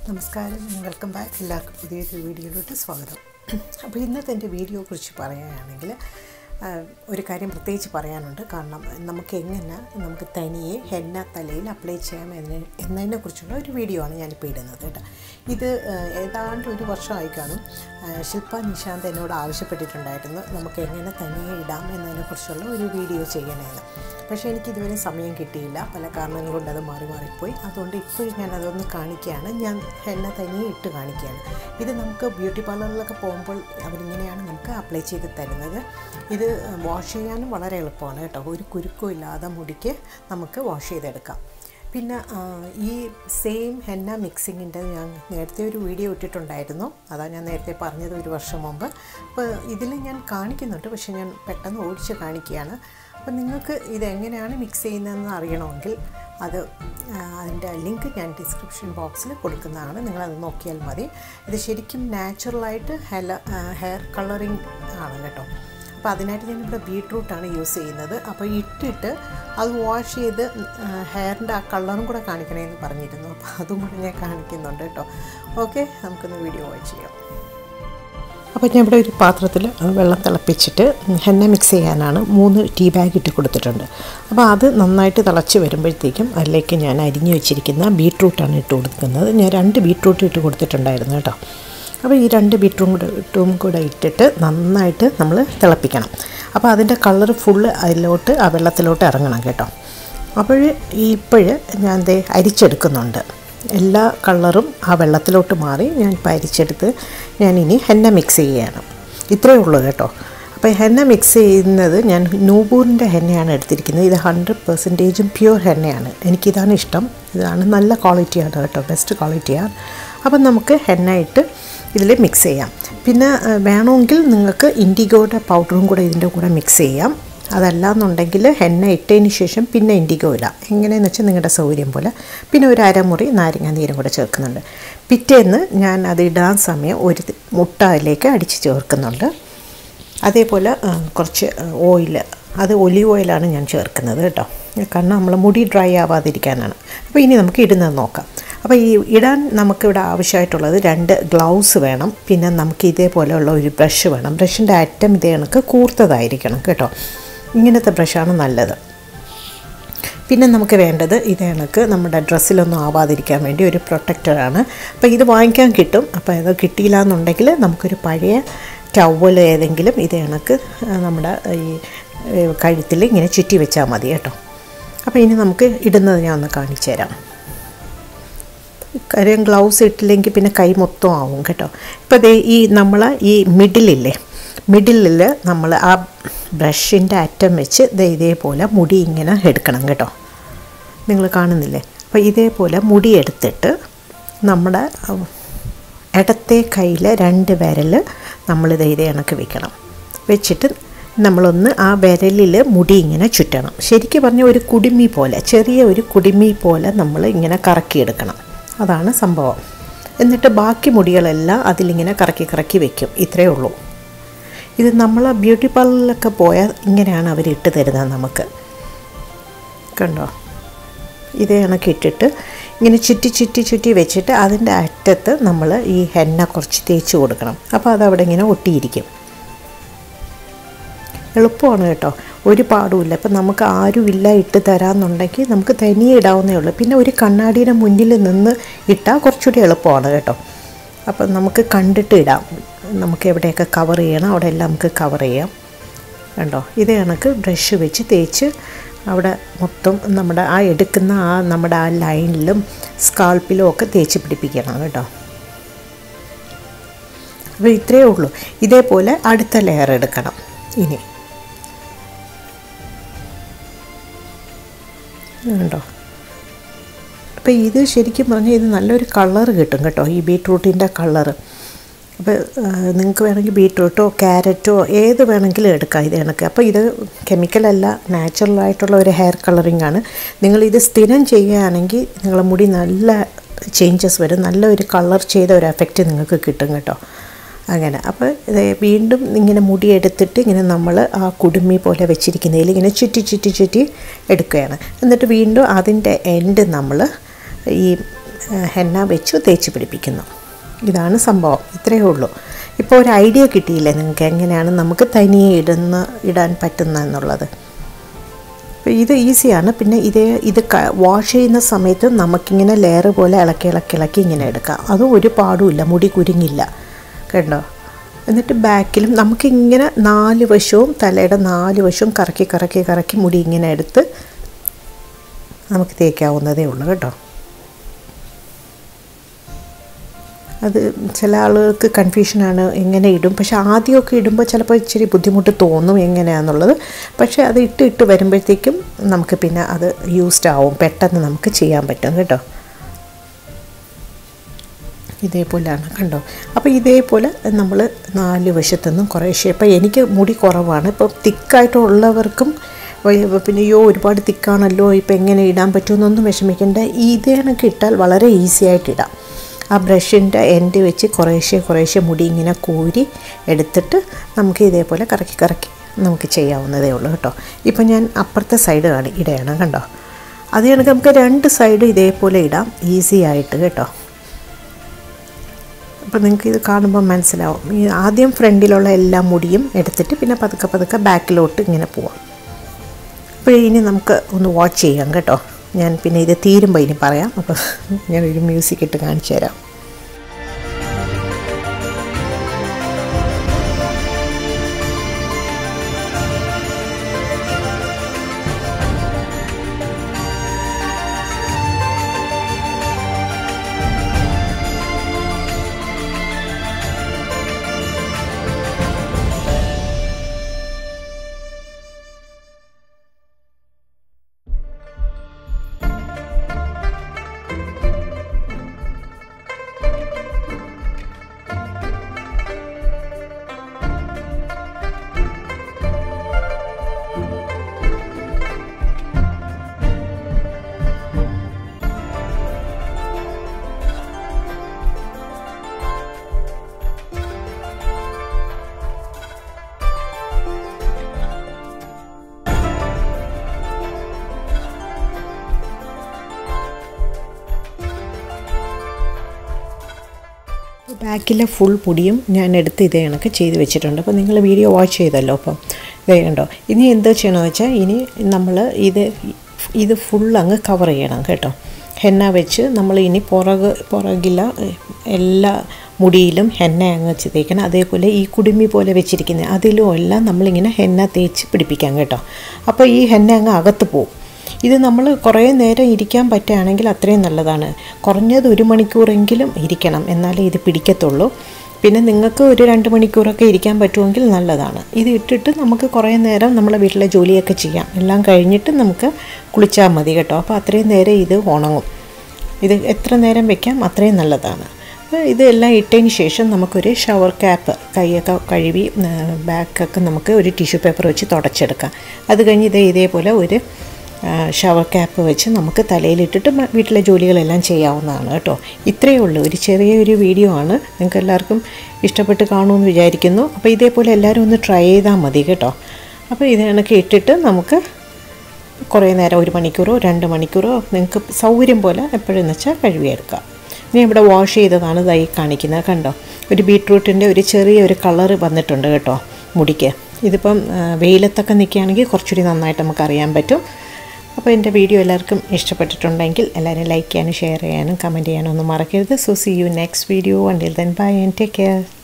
നമസ്കാരം welcome back എല്ലാവർക്കും പുതിയൊരു വീഡിയോയിലോട്ട് സ്വാഗതം അപ്പോൾ ഇന്നത്തെ എൻ്റെ വീഡിയോയെ കുറിച്ച് പറയുകയാണെങ്കിൽ ആ, ഒരു കാര്യം പ്രത്യേകിച്ച് പറയാനുണ്ട് കാരണം നമുക്ക് എങ്ങനെ നമുക്ക് തനിയെ ഹെന്ന തലയിൽ അപ്ലൈ ചെയ്യാം എന്ന് എന്നതിനെ കുറിച്ചുള്ള ഒരു വീഡിയോ ആണ് ഞാനിപ്പോൾ ഇടുന്നത് കേട്ടോ ഇത് ആ, ഏതാണ്ട് ഒരു വർഷമായി കാണും ആ, ശില്പ നിശാന്ത് എന്നോട് ആവശ്യപ്പെട്ടിട്ടുണ്ടായിരുന്നു നമുക്ക് എങ്ങനെ തനിയെ ഇടാം എന്നതിനെക്കുറിച്ചുള്ള ഒരു വീഡിയോ ചെയ്യണമെന്ന് പക്ഷേ എനിക്ക് ഇതുവരെ സമയം കിട്ടിയില്ല പല കാരണങ്ങൾ കൊണ്ട് അത് മാറി മാറിപ്പോയി അതുകൊണ്ട് ഇപ്പോഴും ഞാൻ അതൊന്ന് കാണിക്കുകയാണ് ഞാൻ എന്നെ തനിയെ ഇട്ട് കാണിക്കുകയാണ് ഇത് നമുക്ക് ബ്യൂട്ടി പാർലറിലൊക്കെ പോകുമ്പോൾ അവരിങ്ങനെയാണ് നമുക്ക് അപ്ലൈ ചെയ്ത് തരുന്നത് ഇത് വാഷ് ചെയ്യാനും വളരെ എളുപ്പമാണ് കേട്ടോ ഒരു കുരുക്കും ഇല്ലാതെ മുടിക്ക് നമുക്ക് വാഷ് ചെയ്തെടുക്കാം പിന്നെ ആ, ഈ സെയിം ഹെന്ന മിക്സിങ്ങിൻ്റെ ഞാൻ നേരത്തെ ഒരു വീഡിയോ ഇട്ടിട്ടുണ്ടായിരുന്നു അതാണ് ഞാൻ നേരത്തെ പറഞ്ഞത് ഒരു വർഷം മുമ്പ് അപ്പോൾ ഇതിൽ ഞാൻ കാണിക്കുന്നുണ്ട് പക്ഷേ ഞാൻ പെട്ടെന്ന് ഓടിച്ച് കാണിക്കുകയാണ് അപ്പോൾ നിങ്ങൾക്ക് ഇതെങ്ങനെയാണ് മിക്സ് ചെയ്യുന്നതെന്ന് അറിയണമെങ്കിൽ അത് ആ, അതിൻ്റെ ലിങ്ക് ഞാൻ ഡിസ്ക്രിപ്ഷൻ ബോക്സിൽ കൊടുക്കുന്നതാണ് നിങ്ങളത് നോക്കിയാൽ മതി ഇത് ശരിക്കും നാച്ചുറലായിട്ട് ഹെല ഹെയർ കളറിങ് ആണ് കേട്ടോ അപ്പോൾ അതിനായിട്ട് ഞാനിവിടെ ബീട്രൂട്ടാണ് യൂസ് ചെയ്യുന്നത് അപ്പോൾ ഇട്ടിട്ട് അത് വാഷ് ചെയ്ത് ഹെയറിൻ്റെ ആ കളറും കൂടെ കാണിക്കണമെന്ന് പറഞ്ഞിരുന്നു അപ്പോൾ അതും കൂടെ ഞാൻ കാണിക്കുന്നുണ്ട് കേട്ടോ ഓക്കെ നമുക്കൊന്ന് വീഡിയോ വാച്ച് ചെയ്യാം അപ്പോൾ ഞാൻ ഇവിടെ ഒരു പാത്രത്തിൽ വെള്ളം തിളപ്പിച്ചിട്ട് ഹെന്ന മിക്സ് ചെയ്യാനാണ് മൂന്ന് ടീ ബാഗ് ഇട്ട് കൊടുത്തിട്ടുണ്ട് അപ്പോൾ അത് നന്നായിട്ട് തിളച്ച് വരുമ്പോഴത്തേക്കും അതിലേക്ക് ഞാൻ അരിഞ്ഞു വെച്ചിരിക്കുന്ന ബീട്രൂട്ടാണ് ഇട്ട് കൊടുക്കുന്നത് ഞാൻ രണ്ട് ബീട്രൂട്ട് ഇട്ട് കൊടുത്തിട്ടുണ്ടായിരുന്നു കേട്ടോ അപ്പോൾ ഈ രണ്ട് ബീട്രൂട്ടും കൂടെ ഇട്ടും കൂടെ ഇട്ടിട്ട് നന്നായിട്ട് നമ്മൾ തിളപ്പിക്കണം അപ്പോൾ അതിൻ്റെ കളർ ഫുള്ള് അതിലോട്ട് ആ വെള്ളത്തിലോട്ട് ഇറങ്ങണം കേട്ടോ അപ്പോൾ ഇപ്പോഴ് ഞാൻ ദേ അരിച്ചെടുക്കുന്നുണ്ട് എല്ലാ കളറും ആ വെള്ളത്തിലോട്ട് മാറി ഞാൻ ഇപ്പോൾ അരിച്ചെടുത്ത് ഞാനിനി ഹെന്ന മിക്സ് ചെയ്യുകയാണ് ഇത്രയേ ഉള്ളൂ കേട്ടോ അപ്പോൾ ഹെന്ന മിക്സ് ചെയ്യുന്നത് ഞാൻ നൂപൂറിൻ്റെ ഹെന്നയാണ് എടുത്തിരിക്കുന്നത് ഇത് ഹൺഡ്രഡ് പെർസെൻറ്റേജും പ്യുവർ ഹെന്നയാണ് എനിക്കിതാണ് ഇഷ്ടം ഇതാണ് നല്ല ക്വാളിറ്റിയാണ് കേട്ടോ ബെസ്റ്റ് ക്വാളിറ്റിയാണ് അപ്പം നമുക്ക് ഹെന്ന ഇട്ട് ഇതിൽ മിക്സ് ചെയ്യാം പിന്നെ ആ, വേണമെങ്കിൽ നിങ്ങൾക്ക് ഇൻഡിഗോയുടെ പൗഡറും കൂടെ ഇതിൻ്റെ കൂടെ മിക്സ് ചെയ്യാം അതല്ല എന്നുണ്ടെങ്കിൽ എണ്ണ ഇട്ടതിന് ശേഷം പിന്നെ ഇൻഡിഗോ ഇടാം എങ്ങനെയെന്ന് വെച്ചാൽ നിങ്ങളുടെ സൗകര്യം പോലെ പിന്നെ ഒരു അരമുറി നാരങ്ങ നീരും കൂടെ ചേർക്കുന്നുണ്ട് പിറ്റേന്ന് ഞാൻ അത് ഇടാൻ സമയം ഒരു മുട്ട അതിലേക്ക് അടിച്ച് ചേർക്കുന്നുണ്ട് അതേപോലെ ആ, കുറച്ച് ഓയിൽ അത് ഒലിവ് ഓയിലാണ് ഞാൻ ചേർക്കുന്നത് കേട്ടോ കാരണം നമ്മൾ മുടി ഡ്രൈ ആവാതിരിക്കാനാണ് അപ്പോൾ ഇനി നമുക്ക് ഇടുന്നത് നോക്കാം അപ്പോൾ ഈ ഇടാൻ നമുക്കിവിടെ ആവശ്യമായിട്ടുള്ളത് രണ്ട് ഗ്ലൗസ് വേണം പിന്നെ നമുക്ക് ഇതേപോലെയുള്ള ഒരു ബ്രഷ് വേണം ബ്രഷിൻ്റെ അറ്റം ഇതേ കണക്ക് കൂർത്തതായിരിക്കണം കേട്ടോ ഇങ്ങനത്തെ ബ്രഷാണ് നല്ലത് പിന്നെ നമുക്ക് വേണ്ടത് ഇത് കണക്ക് നമ്മുടെ ഡ്രസ്സിലൊന്നും ആവാതിരിക്കാൻ വേണ്ടി ഒരു പ്രൊട്ടക്റ്ററാണ് അപ്പോൾ ഇത് വാങ്ങിക്കാൻ കിട്ടും അപ്പോൾ അത് കിട്ടിയില്ല എന്നുണ്ടെങ്കിൽ നമുക്കൊരു പഴയ ടവൽ ഏതെങ്കിലും ഇത് കണക്ക് ആ, നമ്മുടെ ഈ കഴുത്തിൽ ഇങ്ങനെ ചുറ്റി വെച്ചാൽ മതി കേട്ടോ അപ്പോൾ ഇനി നമുക്ക് ഇടുന്നത് ഞാൻ ഒന്ന് കാണിച്ചു തരാം കാര്യം ഗ്ലൗസ് ഇട്ടില്ലെങ്കിൽ പിന്നെ കൈ മൊത്തം ആവും കേട്ടോ ഇപ്പോൾ ദേ ഈ നമ്മൾ ഈ മിഡിലില്ലേ മിഡിലിൽ നമ്മൾ ആ ബ്രഷിൻ്റെ അറ്റം വെച്ച് ദേ ഇതേപോലെ മുടി ഇങ്ങനെ എടുക്കണം കേട്ടോ നിങ്ങൾ കാണുന്നില്ലേ അപ്പോൾ ഇതേപോലെ മുടി എടുത്തിട്ട് നമ്മുടെ ഇടത്തെ കയ്യിൽ രണ്ട് വിരൽ നമ്മൾ ഇത് ഇതേ കണക്ക് വെക്കണം വെച്ചിട്ട് നമ്മളൊന്ന് ആ വിരലിൽ മുടി ഇങ്ങനെ ചുറ്റണം ശരിക്കും പറഞ്ഞാൽ ഒരു കുടുമി പോലെ ചെറിയ ഒരു കുടുമി പോലെ നമ്മൾ ഇങ്ങനെ കറക്കിയെടുക്കണം അതാണ് സംഭവം എന്നിട്ട് ബാക്കി മുടികളെല്ലാം അതിലിങ്ങനെ കറക്കി കറക്കി വെക്കും ഇത്രയേ ഉള്ളൂ ഇത് നമ്മൾ ബ്യൂട്ടി പാർലറിലൊക്കെ പോയാൽ ഇങ്ങനെയാണ് അവർ ഇട്ട് തരുന്നത് നമുക്ക് കണ്ടോ ഇതേ കണക്ക് ഇട്ടിട്ട് ഇങ്ങനെ ചുറ്റി ചുറ്റി ചുറ്റി വെച്ചിട്ട് അതിൻ്റെ അറ്റത്ത് നമ്മൾ ഈ എണ്ണ കുറച്ച് തേച്ച് കൊടുക്കണം അപ്പോൾ അതവിടെ ഇങ്ങനെ ഒട്ടിയിരിക്കും എളുപ്പമാണ് കേട്ടോ ഒരു പാടുമില്ല ഇപ്പം നമുക്ക് ആരുമില്ല ഇട്ട് തരാമെന്നുണ്ടെങ്കിൽ നമുക്ക് തനിയെ ഇടാവുന്നേ ഉള്ളൂ പിന്നെ ഒരു കണ്ണാടിയുടെ മുന്നിൽ നിന്ന് ഇട്ടാൽ കുറച്ചുകൂടി എളുപ്പമാണ് കേട്ടോ അപ്പം നമുക്ക് കണ്ടിട്ട് ഇടാം നമുക്ക് എവിടെയൊക്കെ കവർ ചെയ്യണം അവിടെ എല്ലാം നമുക്ക് കവർ ചെയ്യാം കണ്ടോ ഇത് കണക്ക് ബ്രഷ് വെച്ച് തേച്ച് അവിടെ മൊത്തം നമ്മുടെ ആ എടുക്കുന്ന ആ നമ്മുടെ ആ ലൈനിലും സ്കാൾപ്പിലും ഒക്കെ തേച്ച് പിടിപ്പിക്കണം കേട്ടോ അപ്പോൾ ഇത്രയേ ഉള്ളൂ ഇതേപോലെ അടുത്ത ലെയർ എടുക്കണം ഇനി കണ്ടോ അപ്പോൾ ഇത് ശരിക്കും പറഞ്ഞാൽ ഇത് നല്ലൊരു കളർ കിട്ടും കേട്ടോ ഈ ബീട്രൂട്ടിൻ്റെ കളറ് അപ്പോൾ നിങ്ങൾക്ക് വേണമെങ്കിൽ ബീട്രൂട്ടോ ക്യാരറ്റോ ഏത് വേണമെങ്കിലും എടുക്കാം ഇത് കണക്ക് അപ്പോൾ ഇത് കെമിക്കലല്ല നാച്ചുറലായിട്ടുള്ള ഒരു ഹെയർ കളറിംഗ് ആണ് നിങ്ങളിത് സ്ഥിരം ചെയ്യുകയാണെങ്കിൽ നിങ്ങളുടെ മുടി നല്ല ചേഞ്ചസ് വരും നല്ല ഒരു കളർ ചെയ്ത ഒരു എഫക്റ്റ് നിങ്ങൾക്ക് കിട്ടും കേട്ടോ അങ്ങനെ അപ്പോൾ ഇത് വീണ്ടും ഇങ്ങനെ മുടി എടുത്തിട്ട് ഇങ്ങനെ നമ്മൾ ആ കുടുമി പോലെ വെച്ചിരിക്കുന്നതിൽ ഇങ്ങനെ ചുറ്റി ചുറ്റി ചുറ്റി എടുക്കുകയാണ് എന്നിട്ട് വീണ്ടും അതിൻ്റെ എൻഡ് നമ്മൾ ഈ ഹെന്ന വെച്ചു തേച്ച് പിടിപ്പിക്കുന്നു ഇതാണ് സംഭവം ഇത്രയേ ഉള്ളൂ ഇപ്പോൾ ഒരു ഐഡിയ കിട്ടിയില്ലേ നിങ്ങൾക്ക് എങ്ങനെയാണ് നമുക്ക് തനിയെ ഇടുന്ന ഇടാൻ പറ്റുന്ന എന്നുള്ളത് അപ്പോൾ ഇത് ഈസിയാണ് പിന്നെ ഇതേ ഇത് വാഷ് ചെയ്യുന്ന സമയത്ത് നമുക്കിങ്ങനെ ലെയർ പോലെ ഇളക്കി ഇളക്കി ഇളക്കി ഇങ്ങനെ എടുക്കാം അത് ഒരു പാടുമില്ല മുടി കുരുങ്ങില്ല കണ്ടോ എന്നിട്ട് ബാക്കിലും നമുക്കിങ്ങനെ നാല് വശവും തലയുടെ നാല് വശവും കറക്കി കറക്കി കറക്കി മുടി ഇങ്ങനെ എടുത്ത് നമുക്ക് തേക്കാവുന്നതേ ഉള്ളൂ കേട്ടോ അത് ചില ആളുകൾക്ക് കൺഫ്യൂഷനാണ് എങ്ങനെ ഇടും പക്ഷെ ആദ്യമൊക്കെ ഇടുമ്പോൾ ചിലപ്പോൾ ഇച്ചിരി ബുദ്ധിമുട്ട് തോന്നും എങ്ങനെയാണെന്നുള്ളത് പക്ഷേ അത് ഇട്ട് ഇട്ട് വരുമ്പോഴത്തേക്കും നമുക്ക് പിന്നെ അത് യൂസ്ഡ് ആവും പെട്ടെന്ന് നമുക്ക് ചെയ്യാൻ പറ്റും കേട്ടോ ഇതേപോലെയാണ് കണ്ടോ അപ്പോൾ ഇതേപോലെ നമ്മൾ നാല് വശത്തുനിന്നും കുറേശ്ശെ ഇപ്പോൾ എനിക്ക് മുടി കുറവാണ് ഇപ്പോൾ തിക്കായിട്ടുള്ളവർക്കും പിന്നെ അയ്യോ ഒരുപാട് തിക്കാണല്ലോ ഇപ്പോൾ എങ്ങനെ ഇടാൻ പറ്റുമെന്നൊന്നും വിഷമിക്കേണ്ട ഇതേണൊക്കെ ഇട്ടാൽ വളരെ ഈസി ആയിട്ട് ഇടാം ആ ബ്രഷിൻ്റെ എൻഡ് വെച്ച് കുറേശ്ശെ കുറേശ്ശെ മുടി ഇങ്ങനെ കോരി എടുത്തിട്ട് നമുക്ക് ഇതേപോലെ കറക്കി കറക്കി നമുക്ക് ചെയ്യാവുന്നതേ ഉള്ളൂ കേട്ടോ ഇപ്പം ഞാൻ അപ്പുറത്തെ സൈഡ് കാണി ഇടയാണ് കണ്ടോ അത് കണക്ക് നമുക്ക് രണ്ട് സൈഡും ഇതേപോലെ ഇടാം ഈസി ആയിട്ട് കേട്ടോ അപ്പോൾ നിങ്ങൾക്ക് ഇത് കാണുമ്പോൾ മനസ്സിലാവും ഈ ആദ്യം ഫ്രണ്ടിലുള്ള എല്ലാ മുടിയും എടുത്തിട്ട് പിന്നെ പതുക്കെ പതുക്കെ ബാക്കിലോട്ട് ഇങ്ങനെ പോവാം അപ്പോൾ ഇനി നമുക്ക് ഒന്ന് വാച്ച് ചെയ്യാം കേട്ടോ ഞാൻ പിന്നെ ഇത് തീരുമ്പോൾ ഇനി പറയാം അപ്പോൾ ഞാനൊരു മ്യൂസിക് ഇട്ട് കാണിച്ചു തരാം ബാക്കിലെ ഫുൾ പൊടിയും ഞാൻ എടുത്ത് ഇതേ കണക്ക് ചെയ്ത് വെച്ചിട്ടുണ്ട് അപ്പോൾ നിങ്ങൾ വീഡിയോ വാച്ച് ചെയ്തല്ലോ അപ്പം ഇതേ കണ്ടോ ഇനി എന്താ ചെയ്യണമെന്ന് വെച്ചാൽ ഇനി നമ്മൾ ഇത് ഇത് ഫുൾ അങ്ങ് കവർ ചെയ്യണം കേട്ടോ ഹെന്ന വെച്ച് നമ്മൾ ഇനി പുറക് പുറകില എല്ലാ മുടിയിലും ഹെന്ന അങ്ങ് വെച്ച് തേക്കണം അതേപോലെ ഈ കുടുമി പോലെ വെച്ചിരിക്കുന്ന അതിലും എല്ലാം നമ്മളിങ്ങനെ ഹെന്ന തേച്ച് പിടിപ്പിക്കാം കേട്ടോ അപ്പോൾ ഈ ഹെന്ന അങ്ങ് അകത്ത് പോവും ഇത് നമ്മൾ കുറേ നേരം ഇരിക്കാൻ പറ്റുകയാണെങ്കിൽ അത്രയും നല്ലതാണ് കുറഞ്ഞത് ഒരു മണിക്കൂറെങ്കിലും ഇരിക്കണം എന്നാലേ ഇത് പിടിക്കത്തുള്ളൂ പിന്നെ നിങ്ങൾക്ക് ഒരു രണ്ട് മണിക്കൂറൊക്കെ ഇരിക്കാൻ പറ്റുമെങ്കിൽ നല്ലതാണ് ഇത് ഇട്ടിട്ട് നമുക്ക് കുറേ നേരം നമ്മളെ വീട്ടിലെ ജോലിയൊക്കെ ചെയ്യാം എല്ലാം കഴിഞ്ഞിട്ട് നമുക്ക് കുളിച്ചാൽ മതി കേട്ടോ അപ്പോൾ അത്രയും നേരം ഇത് ഉണങ്ങും ഇത് എത്ര നേരം വെക്കാം അത്രയും നല്ലതാണ് അപ്പോൾ ഇതെല്ലാം ഇട്ടതിന് ശേഷം നമുക്കൊരു ഷവർ ക്യാപ്പ് കൈയൊക്കെ കഴുകി ബാക്കൊക്കെ നമുക്ക് ഒരു ടിഷ്യൂ പേപ്പർ വെച്ച് തുടച്ചെടുക്കാം അത് കഴിഞ്ഞ് ഇതേ ഇതേപോലെ ഒരു ഷവർ ക്യാപ്പ് വെച്ച് നമുക്ക് തലയിലിട്ടിട്ട് വീട്ടിലെ ജോലികളെല്ലാം ചെയ്യാവുന്നതാണ് കേട്ടോ ഇത്രയേ ഉള്ളൂ ഒരു ചെറിയൊരു വീഡിയോ ആണ് നിങ്ങൾക്ക് എല്ലാവർക്കും ഇഷ്ടപ്പെട്ട് കാണുമെന്ന് വിചാരിക്കുന്നു അപ്പോൾ ഇതേപോലെ എല്ലാവരും ഒന്ന് ട്രൈ ചെയ്താൽ മതി കേട്ടോ അപ്പോൾ ഇത് കണക്ക് ഇട്ടിട്ട് നമുക്ക് കുറേ നേരം ഒരു മണിക്കൂറോ രണ്ട് മണിക്കൂറോ നിങ്ങൾക്ക് സൗകര്യം പോലെ എപ്പോഴെന്ന് വെച്ചാൽ കഴുകിയെടുക്കാം ഇനി ഇവിടെ വാഷ് ചെയ്തതാണ് ഇതായി കാണിക്കുന്നത് കണ്ടോ ഒരു ബീട്രൂട്ടിൻ്റെ ഒരു ചെറിയ ഒരു കളറ് വന്നിട്ടുണ്ട് കേട്ടോ മുടിക്ക് ഇതിപ്പം വെയിലത്തൊക്കെ നിൽക്കുകയാണെങ്കിൽ കുറച്ചുകൂടി നന്നായിട്ട് നമുക്ക് അറിയാൻ പറ്റും അപ്പോൾ എൻ്റെ വീഡിയോ എല്ലാവർക്കും ഇഷ്ടപ്പെട്ടിട്ടുണ്ടെങ്കിൽ എല്ലാവരും ലൈക്ക് ചെയ്യാനും ഷെയർ ചെയ്യാനും കമൻറ്റ് ചെയ്യാനും ഒന്നും മറക്കരുത് so see you next video until then bye and take care